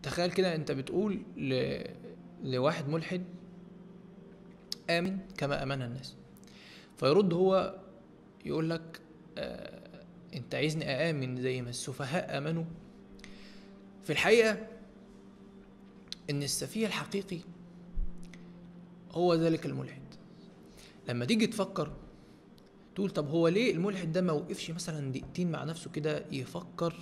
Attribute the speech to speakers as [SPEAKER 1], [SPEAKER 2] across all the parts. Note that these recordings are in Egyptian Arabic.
[SPEAKER 1] تخيل كده انت بتقول ل... لواحد ملحد امن كما امنها الناس فيرد هو يقول لك آه انت عايزني اامن زي ما السفهاء امنوا في الحقيقه ان السفيه الحقيقي هو ذلك الملحد لما تيجي تفكر تقول طب هو ليه الملحد ده ما وقفش مثلا دقيقتين مع نفسه كده يفكر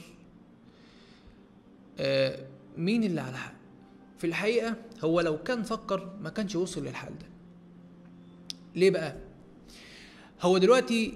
[SPEAKER 1] آه مين اللي على حق في الحقيقة هو لو كان فكر ما كانش وصل للحال ده ليه بقى هو دلوقتي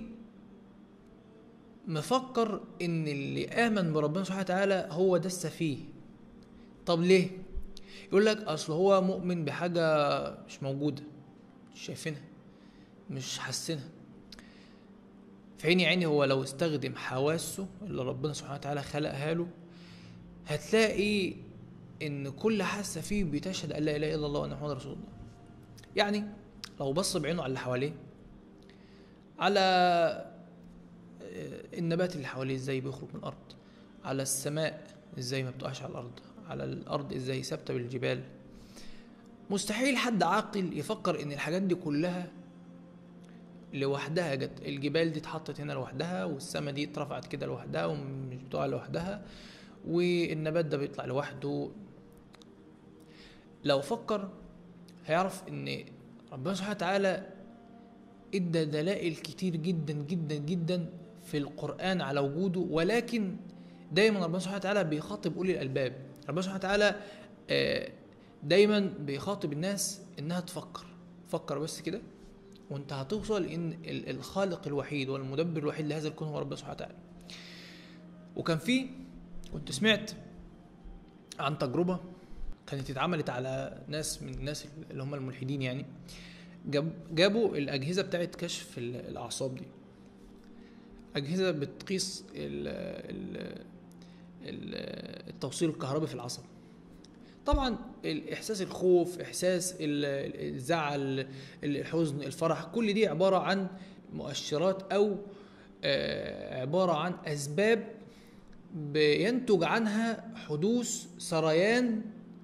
[SPEAKER 1] مفكر ان اللي امن بربنا سبحانه وتعالى هو ده السفيه طب ليه يقول لك اصل هو مؤمن بحاجة مش موجودة مش شايفينها مش حاسينها في عيني عيني هو لو استخدم حواسه اللي ربنا سبحانه وتعالى خلقها له هتلاقي ان كل حاسه فيه بتشهد ان لا اله الا الله وان محمد رسول الله يعني لو بص بعينه على اللي حواليه على النبات اللي حواليه ازاي بيخرج من الارض على السماء ازاي ما بتقعش على الارض على الارض ازاي ثابته بالجبال مستحيل حد عاقل يفكر ان الحاجات دي كلها لوحدها جت الجبال دي اتحطت هنا لوحدها والسما دي اترفعت كده لوحدها ومش بتقع لوحدها والنبات ده بيطلع لوحده لو فكر هيعرف ان ربنا سبحانه وتعالى ادى دلائل كتير جدا جدا جدا في القرآن على وجوده ولكن دايما ربنا سبحانه وتعالى بيخاطب اولي الالباب ربنا سبحانه وتعالى دايما بيخاطب الناس انها تفكر فكر بس كده وانت هتوصل ان الخالق الوحيد والمدبر الوحيد لهذا الكون هو ربنا سبحانه وتعالى وكان في كنت سمعت عن تجربة كانت اتعملت على ناس من الناس اللي هم الملحدين يعني جاب جابوا الأجهزة بتاعت كشف الأعصاب دي أجهزة بتقيس ال ال التوصيل الكهربي في العصب طبعا الاحساس الخوف احساس الزعل الحزن الفرح كل دي عباره عن مؤشرات او عباره عن اسباب بينتج عنها حدوث سريان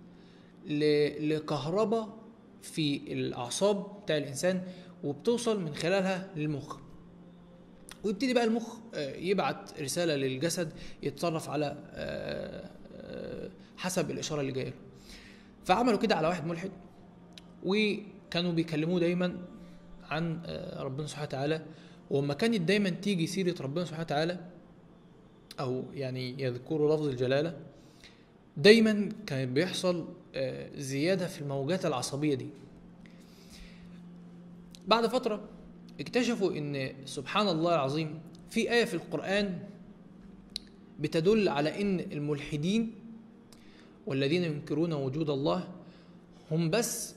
[SPEAKER 1] لكهرباء في الاعصاب بتاع الانسان وبتوصل من خلالها للمخ ويبتدي بقى المخ يبعت رساله للجسد يتصرف على حسب الاشاره اللي جايه له فعملوا كده على واحد ملحد وكانوا بيكلموه دايما عن ربنا سبحانه وتعالى وما كانت دايما تيجي سيره ربنا سبحانه وتعالى او يعني يذكروا لفظ الجلاله دايما كان بيحصل زياده في الموجات العصبيه دي بعد فتره اكتشفوا ان سبحان الله العظيم في ايه في القران بتدل على ان الملحدين والذين ينكرون وجود الله هم بس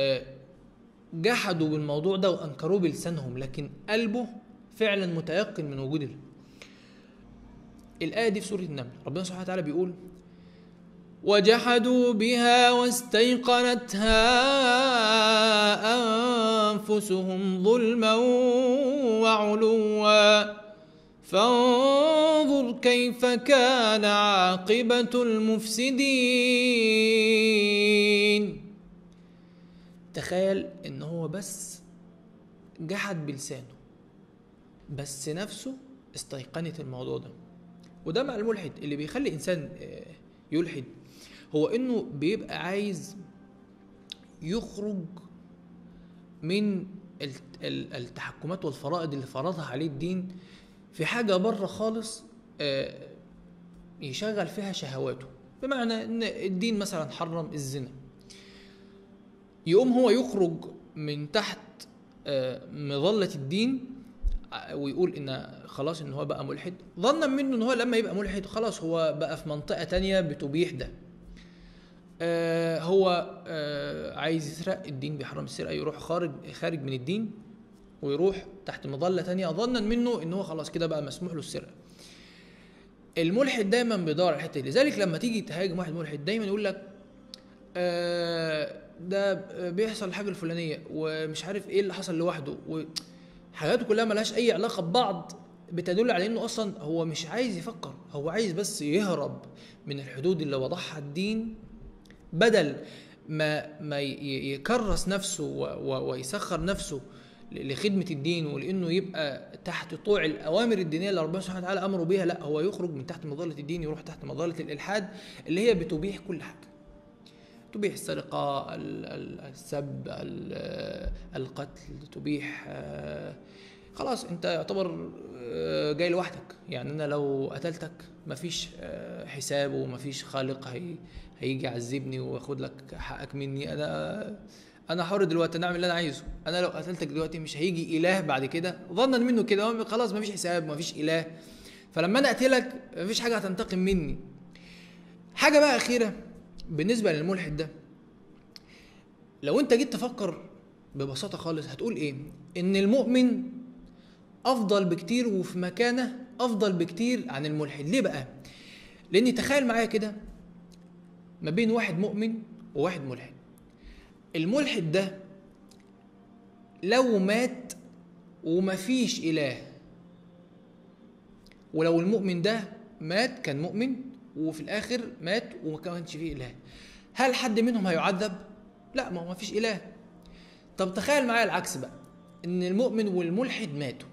[SPEAKER 1] جحدوا بالموضوع ده وانكروه بلسانهم لكن قلبه فعلا متيقن من وجود الله الآية دي في سورة النمل ربنا سبحانه وتعالى بيقول وجحدوا بها واستيقنتها أنفسهم ظلما وعلوا فانظر كيف كان عاقبة المفسدين تخيل ان هو بس جحد بلسانه بس نفسه استيقنت الموضوع ده وده مع الملحد اللي بيخلي انسان يلحد هو انه بيبقى عايز يخرج من التحكمات والفرائض اللي فرضها عليه الدين في حاجة بره خالص يشغل فيها شهواته بمعنى ان الدين مثلا حرم الزنا يقوم هو يخرج من تحت مظلة الدين ويقول ان خلاص ان هو بقى ملحد ظنا منه ان هو لما يبقى ملحد خلاص هو بقى في منطقة تانية بتبيح ده آه هو آه عايز يسرق الدين بيحرم السرقة يروح خارج خارج من الدين ويروح تحت مظلة تانية ظنا منه ان هو خلاص كده بقى مسموح له السرقة الملحد دايما بيدور على الحتة دي لذلك لما تيجي تهاجم واحد ملحد دايما يقول لك آه ده بيحصل الحاجة الفلانية ومش عارف ايه اللي حصل لوحده وحاجاته كلها ملهاش اي علاقة ببعض بتدل على انه اصلا هو مش عايز يفكر هو عايز بس يهرب من الحدود اللي وضعها الدين بدل ما ما ي- يكرس نفسه و- و- ويسخر نفسه ل- لخدمة الدين ولأنه يبقى تحت طوع الأوامر الدينية اللي ربنا سبحانه وتعالى أمره بها لا هو يخرج من تحت مظلة الدين يروح تحت مظلة الإلحاد اللي هي بتبيح كل حاجة تبيح السرقة ال- ال- السب ال- القتل تبيح آه، خلاص انت يعتبر آه، جاي لوحدك يعني انا لو قتلتك مفيش آه، حساب ومفيش خالق هي هيجي يعذبني وياخد لك حقك مني انا انا حر دلوقتي انا اعمل اللي انا عايزه انا لو قتلتك دلوقتي مش هيجي اله بعد كده ظنا منه كده هو خلاص مفيش حساب مفيش اله فلما انا اقتلك مفيش حاجه هتنتقم مني حاجه بقى اخيره بالنسبه للملحد ده لو انت جيت تفكر ببساطه خالص هتقول ايه ان المؤمن افضل بكتير وفي مكانه افضل بكتير عن الملحد ليه بقى لان تخيل معايا كده ما بين واحد مؤمن وواحد ملحد الملحد ده لو مات ومفيش اله ولو المؤمن ده مات كان مؤمن وفي الاخر مات وما كانش فيه اله هل حد منهم هيعذب لا ما هو مفيش اله طب تخيل معايا العكس بقى ان المؤمن والملحد ماتوا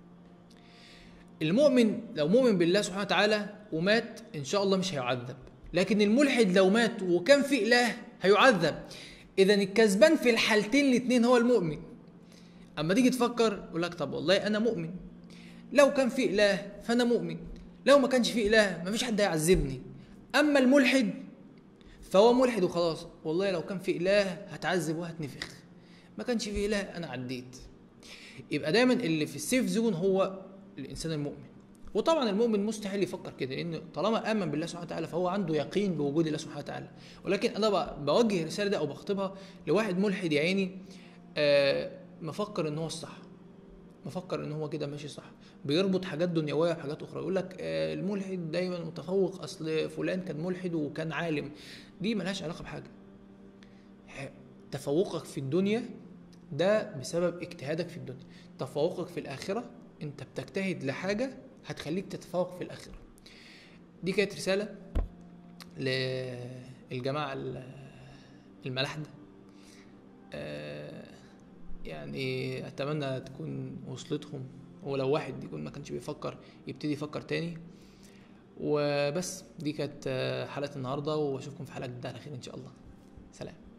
[SPEAKER 1] المؤمن لو مؤمن بالله سبحانه وتعالى ومات ان شاء الله مش هيعذب لكن الملحد لو مات وكان في اله هيعذب اذا الكسبان في الحالتين الاثنين هو المؤمن اما تيجي تفكر يقول لك طب والله انا مؤمن لو كان في اله فانا مؤمن لو ما كانش في اله مفيش حد هيعذبني اما الملحد فهو ملحد وخلاص والله لو كان في اله هتعذب وهتنفخ ما كانش في اله انا عديت يبقى دايما اللي في السيف زون هو الانسان المؤمن وطبعا المؤمن مستحيل يفكر كده لان طالما امن بالله سبحانه وتعالى فهو عنده يقين بوجود الله سبحانه وتعالى ولكن انا ب- بوجه الرساله دي او بخطبها لواحد ملحد يا عيني آه مفكر ان هو الصح مفكر ان هو كده ماشي صح بيربط حاجات دنيويه بحاجات اخرى يقول لك آه الملحد دايما متفوق اصل فلان كان ملحد وكان عالم دي ملهاش علاقه بحاجه ح- تفوقك في الدنيا ده بسبب اجتهادك في الدنيا تفوقك في الآخرة انت بتجتهد لحاجة هتخليك تتفوق في الآخرة دي كانت رسالة للجماعة ال- الملاحدة آه، يعني أتمنى تكون وصلتهم ولو واحد يكون ما كانش بيفكر يبتدي يفكر تاني وبس دي كانت آه، حلقة النهاردة واشوفكم في حلقة جديدة على خير إن شاء الله سلام